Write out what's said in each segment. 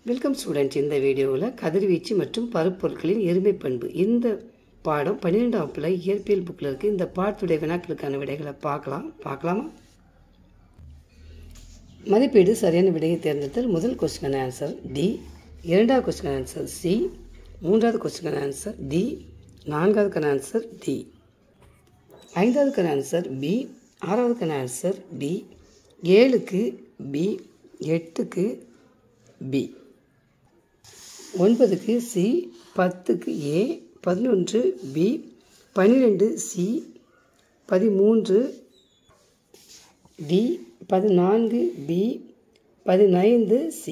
welcome students இந்த வீடியோவில் கதிர்வீச்சு மற்றும் பருப்பொருட்களின் எருமை பண்பு இந்த பாடம் பன்னிரெண்டாம் வகுப்பில் இயற்பியல் புக்கில் இருக்குது இந்த பாடத்துடைய வினாக்களுக்கான விடைகளை பார்க்கலாம் பார்க்கலாமா மதிப்பீடு சரியான விடையை தேர்ந்தெடுத்தல் முதல் கொஸ்டின் ஆன்சர் டி இரண்டாவது கொஸ்டின் ஆன்சர் சி மூன்றாவது கொஸ்டின் ஆன்சர் டி நான்காவதுக்கான ஆன்சர் டி ஐந்தாவதுக்கான ஆன்சர் பி ஆறாவதுக்கான ஆன்சர் டி ஏழுக்கு பி எட்டுக்கு பி ஒன்பதுக்கு சி பத்துக்கு ஏ பதினொன்று பி பன்னிரெண்டு சி பதிமூன்று டி பதினான்கு பி பதினைந்து சி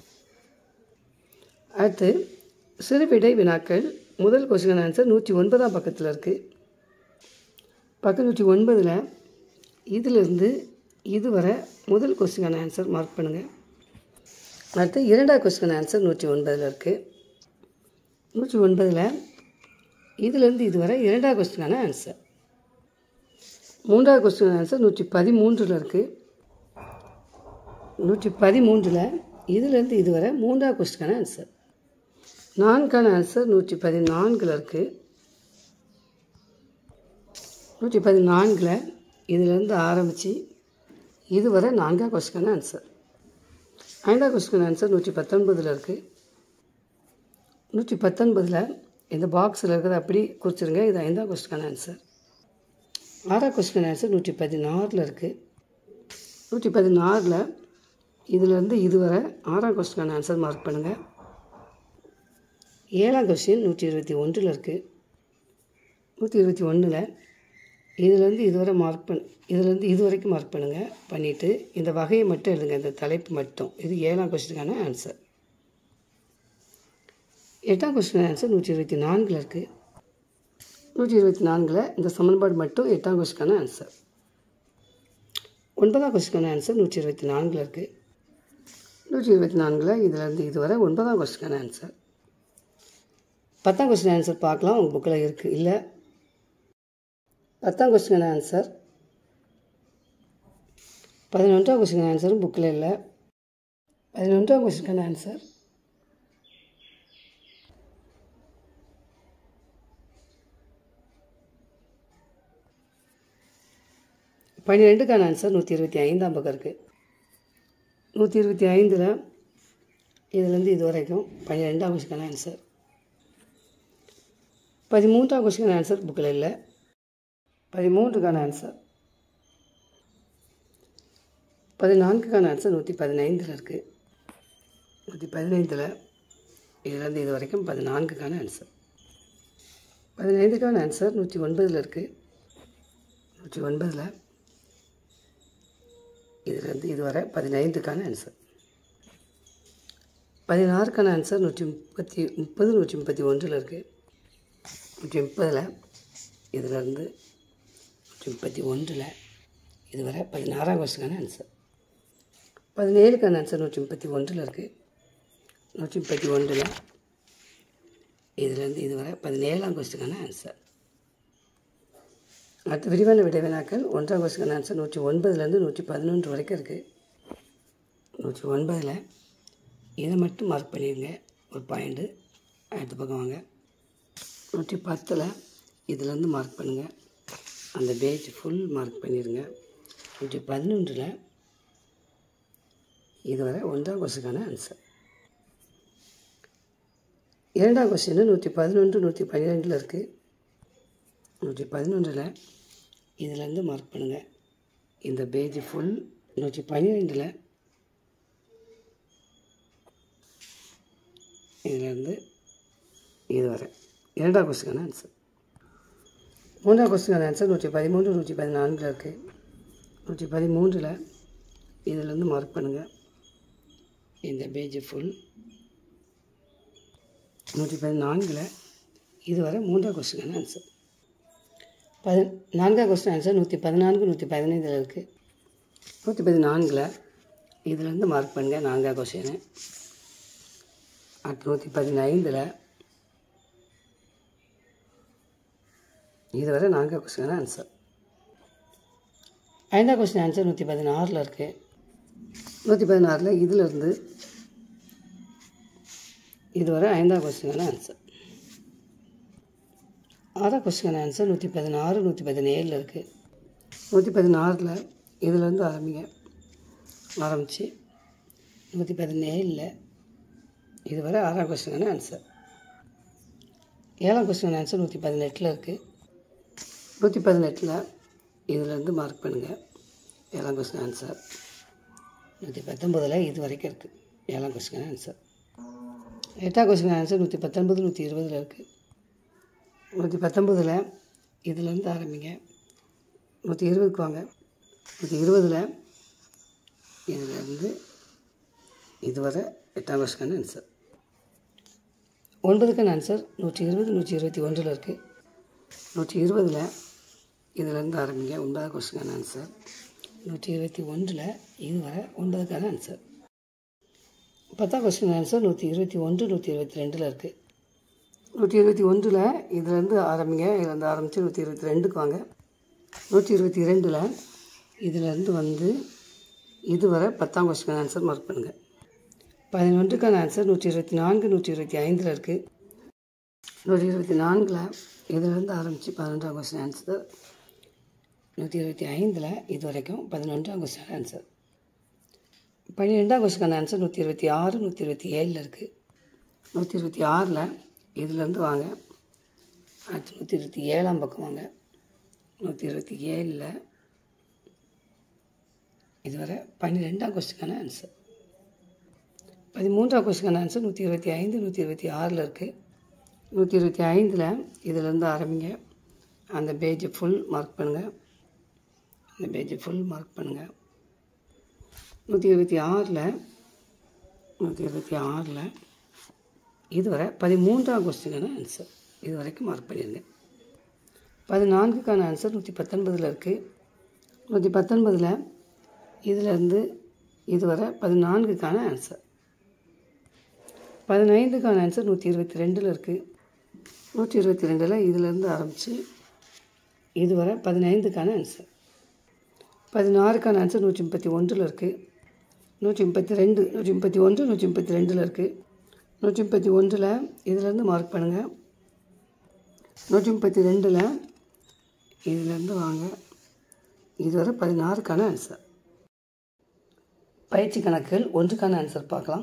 அடுத்து சிறுவிடை வினாக்கள் முதல் கொஸ்டின் ஆன்சர் நூற்றி ஒன்பதாம் பக்கத்தில் இருக்குது பக்கம் நூற்றி ஒன்பதில் இதிலிருந்து இதுவரை முதல் கொஸ்டின் ஆன்சர் மார்க் பண்ணுங்கள் அடுத்து இரண்டாவது கொஸ்டின் ஆன்சர் நூற்றி ஒன்பதில் இருக்குது நூற்றி ஒன்பதில் இதிலேருந்து இதுவரை இரண்டாவது கொஸ்டினான ஆன்சர் மூன்றாவது கொஸ்டின் ஆன்சர் நூற்றி பதிமூன்றில் இருக்குது நூற்றி பதிமூன்றில் இதிலேருந்து இதுவரை மூன்றாவது கொஸ்டினான ஆன்சர் நான்கான ஆன்சர் நூற்றி பதினான்கில் இருக்குது நூற்றி பதினான்கில் இதிலேருந்து ஆரம்பித்து இதுவரை நான்காவது கொஸ்டினான ஆன்சர் ஐந்தாவது கொஸ்டின் ஆன்சர் நூற்றி பத்தொன்பதில் இருக்குது நூற்றி பத்தொன்பதில் இந்த பாக்ஸில் இருக்கிறத அப்படி குறிச்சிருங்க இது ஐந்தாவது கொஸ்டின் ஆன்சர் ஆறாவது கொஸ்டின் ஆன்சர் நூற்றி பதினாறில் இருக்குது நூற்றி பதினாறில் இதிலேருந்து இதுவரை ஆறாம் கொஸ்டின் ஆன்சர் மார்க் பண்ணுங்கள் ஏழாம் கொஸ்டின் நூற்றி இருபத்தி ஒன்றில் இருக்குது நூற்றி இருபத்தி ஒன்றில் இதுலேருந்து இதுவரை மார்க் பண்ண இதுலேருந்து இது வரைக்கும் மார்க் பண்ணுங்கள் பண்ணிவிட்டு இந்த வகையை மட்டும் எழுதுங்க இந்த தலைப்பு மட்டும் இது ஏழாம் கொஸ்டினுக்கான ஆன்சர் எட்டாம் கொஸ்டின் ஆன்சர் நூற்றி இருபத்தி நான்கில் இருக்குது நூற்றி இருபத்தி நான்கில் இந்த சமன்பாடு மட்டும் எட்டாம் கொஸ்டினுக்கான ஆன்சர் ஒன்பதாம் கொஸ்டினுக்கான ஆன்சர் நூற்றி இருபத்தி நான்கில் இருக்குது நூற்றி இருபத்தி நான்கில் இதிலேருந்து இதுவரை ஒன்பதாம் கொஸ்டினுக்கான ஆன்சர் பத்தாம் கொஸ்டின் ஆன்சர் பார்க்கலாம் உங்கள் புக்கில் இருக்குது இல்லை பத்தாம் கொஸ்டின் ஆன்சர் பதினொன்றாம் கொஸ்டின் ஆன்சரும் புக்கில் இல்லை பதினொன்றாம் கொஸ்டினுக்கான ஆன்சர் பன்னிரெண்டுக்கான ஆன்சர் நூற்றி இருபத்தி ஐந்தாம் பக்கம் இருக்குது நூற்றி இருபத்தி ஐந்தில் இதுலேருந்து இது வரைக்கும் பன்னிரெண்டாம் கொஸ்டினுக்கான ஆன்சர் பதிமூன்றாம் கொஸ்டின் ஆன்சர் புக்கில் இல்லை பதிமூன்றுக்கான ஆன்சர் பதினான்குக்கான ஆன்சர் நூற்றி பதினைந்தில் இருக்குது நூற்றி பதினைந்தில் இதுலேருந்து இது வரைக்கும் பதினான்குக்கான ஆன்சர் பதினைந்துக்கான ஆன்சர் நூற்றி ஒன்பதில் இருக்குது நூற்றி ஒன்பதில் இதுலேருந்து இதுவரை பதினைந்துக்கான ஆன்சர் பதினாறுக்கான ஆன்சர் நூற்றி முப்பத்தி முப்பது நூற்றி முப்பத்தி ஒன்றில் இருக்குது நூற்றி முப்பதில் இதிலேருந்து நூற்றி முப்பத்தி ஒன்றில் இதுவரை பதினாறாம் கொஸ்டினுக்கான ஆன்சர் பதினேழுக்கான ஆன்சர் நூற்றி முப்பத்தி ஒன்றில் இருக்குது நூற்றி முப்பத்தி ஒன்றில் இதுலேருந்து இதுவரை பதினேழாம் கொஸ்டினுக்கான ஆன்சர் அடுத்த விரிவான விடை வினாக்கள் ஒன்றாம் கொஸ்டினுக்கான ஆன்சர் நூற்றி ஒன்பதுலேருந்து நூற்றி பதினொன்று வரைக்கும் இருக்குது நூற்றி ஒன்பதில் இதை மட்டும் மார்க் பண்ணிடுங்க ஒரு பாயிண்ட்டு அடுத்த பக்கம் வாங்க நூற்றி பத்தில் இதுலேருந்து மார்க் பண்ணுங்கள் அந்த பேஜ் ஃபுல் மார்க் பண்ணிடுங்க நூற்றி பதினொன்றில் இதுவரை ஒன்றாம் கொஸ்டினுக்கான ஆன்சர் இரண்டாம் கொஸ்டின் நூற்றி பதினொன்று நூற்றி பன்னிரெண்டில் இருக்குது நூற்றி பதினொன்றில் இதுலேருந்து மார்க் பண்ணுங்கள் இந்த பேஜ் ஃபுல் நூற்றி பன்னிரெண்டில் இதுலேருந்து இதுவரை இரண்டாம் கொஸ்டினுக்கான ஆன்சர் மூன்றாம் கொஸ்டினுக்கான ஆன்சர் நூற்றி பதிமூன்று நூற்றி பதினான்கில் இருக்குது நூற்றி பதிமூன்றில் இதிலேருந்து மார்க் பண்ணுங்கள் இந்த பேஜ் ஃபுல் நூற்றி பதினான்கில் இதுவரை மூன்றாம் கொஸ்டினுக்கான ஆன்சர் பதி நான்காம் கொஸ்டின் ஆன்சர் நூற்றி பதினான்கு நூற்றி பதினைந்தில் இருக்குது நூற்றி பதினான்கில் இதுலேருந்து மார்க் பண்ணுங்கள் நான்காம் கொஸ்டின் அடுத்து நூற்றி பதினைந்தில் இதுவரை நான்காம் கொஸ்டின் ஆன்சர் ஐந்தாம் கொஸ்டின் ஆன்சர் நூற்றி பதினாறில் இருக்குது நூற்றி பதினாறில் இதிலிருந்து இதுவரை ஐந்தாவது கொஸ்டினுக்கான ஆன்சர் ஆறாம் கொஸ்டினுக்கான ஆன்சர் நூற்றி பதினாறு நூற்றி பதினேழில் இருக்குது நூற்றி பதினாறில் இதுலேருந்து ஆரம்பிங்க ஆரம்பித்து நூற்றி பதினேழில் இதுவரை ஆறாம் கொஸ்டினுக்கான ஆன்சர் ஏழாம் கொஸ்டின் ஆன்சர் நூற்றி பதினெட்டில் இருக்குது நூற்றி பதினெட்டில் இதுலேருந்து மார்க் பண்ணுங்கள் ஏழாம் கொஸ்டின் ஆன்சர் நூற்றி பத்தொம்பதில் இது வரைக்கும் இருக்குது ஏழாம் கொஸ்டின் ஆன்சர் எட்டாம் கொஸ்டின் ஆன்சர் நூற்றி பத்தொன்பது நூற்றி இருபதில் இருக்குது நூற்றி பத்தொம்பதில் இதுலேருந்து ஆரம்பிங்க நூற்றி இருபதுக்கு வாங்க நூற்றி இருபதில் இதுலேருந்து இதுவரை எட்டாம் கொஸ்டின் ஆன்சர் ஒன்பதுக்கான ஆன்சர் நூற்றி இருபது நூற்றி இருபத்தி ஒன்றில் இருக்குது நூற்றி இருபதில் இதுலேருந்து ஆரம்பிங்க ஒன்பதாவது கொஸ்டினுக்கான ஆன்சர் நூற்றி இருபத்தி ஒன்றில் இதுவரை ஒன்பதுக்கான ஆன்சர் பத்தாம் கொஸ்டின் ஆன்சர் நூற்றி இருபத்தி ஒன்று நூற்றி இருபத்தி ரெண்டில் இருக்குது நூற்றி இருபத்தி ஒன்றில் இதுலேருந்து ஆரம்பிங்க இதுலேருந்து ஆரம்பித்து நூற்றி இருபத்தி ரெண்டுக்கு வாங்க நூற்றி இருபத்தி ரெண்டில் இதுலேருந்து வந்து இதுவரை பத்தாம் கொஸ்டின் ஆன்சர் மார்க் பண்ணுங்கள் பதினொன்றுக்கான ஆன்சர் நூற்றி இருபத்தி நான்கு நூற்றி இருபத்தி ஐந்தில் இருக்குது நூற்றி இருபத்தி நான்கில் இதுலேருந்து ஆரம்பித்து பதினொன்றாம் கொஸ்டின் ஆன்சர் நூற்றி இருபத்தி ஐந்தில் இது வரைக்கும் பதினொன்றாம் கொஸ்டின் ஆன்சர் பன்னிரெண்டாம் கொஸ்டின் ஆன்சர் நூற்றி இருபத்தி ஆறு நூற்றி இருபத்தி ஏழில் இருக்குது நூற்றி இருபத்தி ஆறில் இதுலேருந்து வாங்க அடுத்து நூற்றி இருபத்தி ஏழாம் பக்கம் வாங்க நூற்றி இருபத்தி ஏழில் இதுவரை பன்னிரெண்டாம் கொஸ்டினுக்கான ஆன்சர் பதிமூன்றாம் கொஸ்டினுக்கான ஆன்சர் நூற்றி இருபத்தி ஐந்து நூற்றி இருபத்தி ஆறில் இருக்குது நூற்றி இருபத்தி ஐந்தில் இதிலேருந்து ஆரம்பிங்க அந்த பேஜை ஃபுல் மார்க் பண்ணுங்கள் அந்த பேஜை ஃபுல் மார்க் பண்ணுங்கள் நூற்றி இருபத்தி ஆறில் நூற்றி இருபத்தி ஆறில் இதுவரை பதிமூன்றாம் கொஸ்டினுக்கான ஆன்சர் இது வரைக்கும் மார்க் பண்ணிடுங்க பதினான்குக்கான ஆன்சர் நூற்றி பத்தொன்பதில் இருக்குது நூற்றி பத்தொன்பதில் இதிலேருந்து இதுவரை பதினான்குக்கான ஆன்சர் பதினைந்துக்கான ஆன்சர் நூற்றி இருபத்தி ரெண்டில் இருக்குது நூற்றி இருபத்தி ரெண்டில் இதிலேருந்து ஆரம்பித்து இதுவரை பதினைந்துக்கான ஆன்சர் பதினாறுக்கான ஆன்சர் நூற்றி முப்பத்தி ஒன்றில் இருக்குது நூற்றி முப்பத்தி ரெண்டு நூற்றி முப்பத்தி ஒன்று நூற்றி முப்பத்தி ரெண்டில் இருக்குது நூற்றி முப்பத்தி ஒன்றில் இதிலேருந்து மார்க் பண்ணுங்கள் நூற்றி முப்பத்தி ரெண்டில் இதிலேருந்து வாங்க இதுவரை பதினாறுக்கான ஆன்சர் பயிற்சி கணக்குகள் ஒன்றுக்கான ஆன்சர் பார்க்கலாம்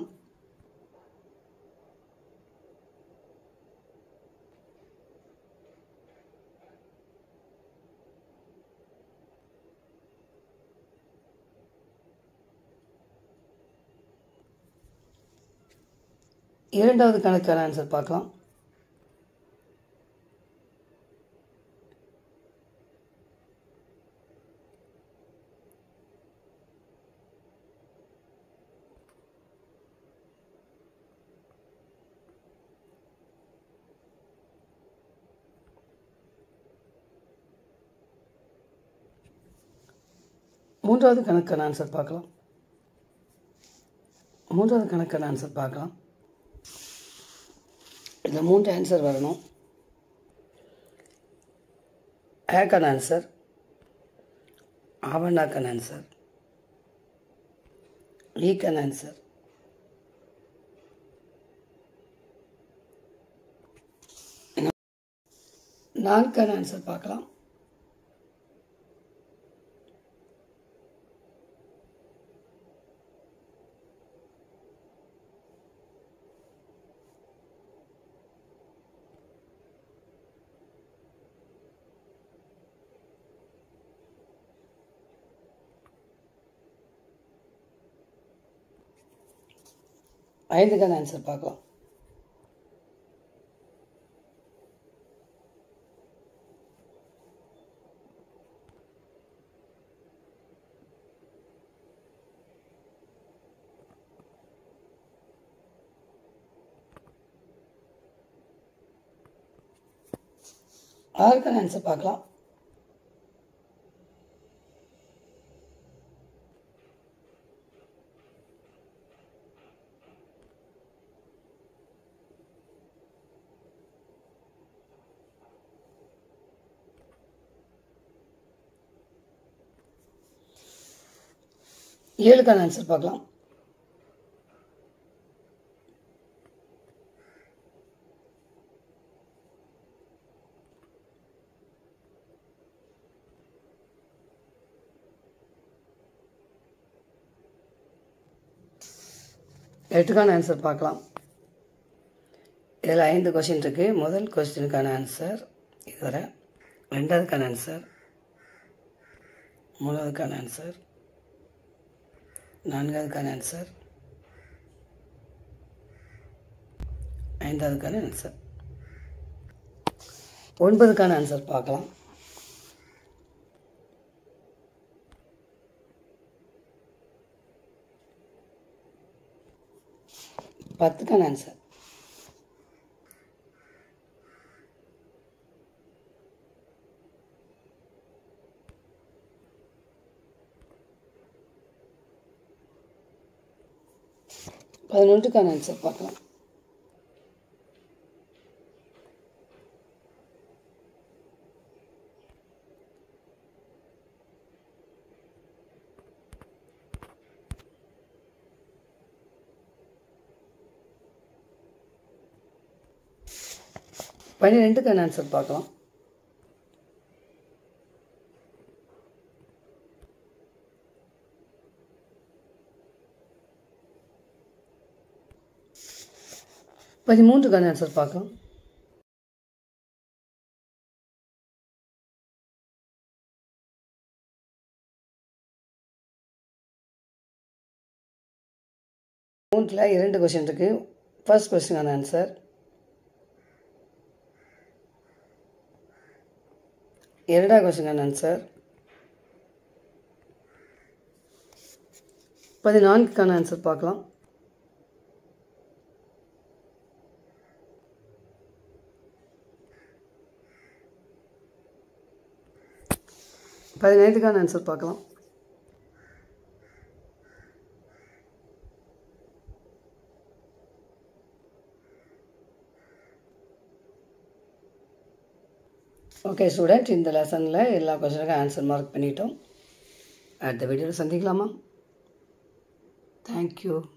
இரண்டாவது கணக்கான ஆன்சர் பார்க்கலாம் மூன்றாவது கணக்கான ஆன்சர் பார்க்கலாம் மூன்றாவது கணக்கான ஆன்சர் பார்க்கலாம் இதில் மூன்று ஆன்சர் வரணும் ஏக்கான ஆன்சர் ஆவண்ணாக்கான ஆன்சர் ஈக்கான ஆன்சர் நான்கான ஆன்சர் பார்க்கலாம் ஐந்துக்கான ஆன்சர் பார்க்கலாம் ஆறுக்கான ஆன்சர் பார்க்கலாம் ஏழுக்கான ஆன்சர் பார்க்கலாம் எட்டுக்கான ஆன்சர் பார்க்கலாம் இதில் ஐந்து கொஷின் இருக்குது முதல் கொஸ்டினுக்கான ஆன்சர் இதுவரை ரெண்டாவதுக்கான ஆன்சர் மூணாவதுக்கான ஆன்சர் நான்காவதுக்கான ஆன்சர் ஐந்தாவதுக்கான ஆன்சர் ஒன்பதுக்கான ஆன்சர் பார்க்கலாம் பத்துக்கான ஆன்சர் பதினொன்றுக்கான ஆன்சர் பார்க்கலாம் பன்னிரெண்டுக்கான ஆன்சர் பார்க்கலாம் பதிமூன்றுக்கான ஆன்சர் பார்க்கலாம் மூன்றில் இரண்டு கொஷின் இருக்குது ஃபர்ஸ்ட் கொஸ்டினுக்கான ஆன்சர் இரண்டாவது கொஸ்டினுக்கான ஆன்சர் பதினான்குக்கான ஆன்சர் பார்க்கலாம் பதினைந்துக்கான ஆன்சர் பார்க்கலாம் ஓகே ஸ்டூடெண்ட் இந்த லெசனில் எல்லா கொஸ்டினுக்கும் ஆன்சர் மார்க் பண்ணிட்டோம் அடுத்த வீடியோவில் சந்திக்கலாமா தேங்க்யூ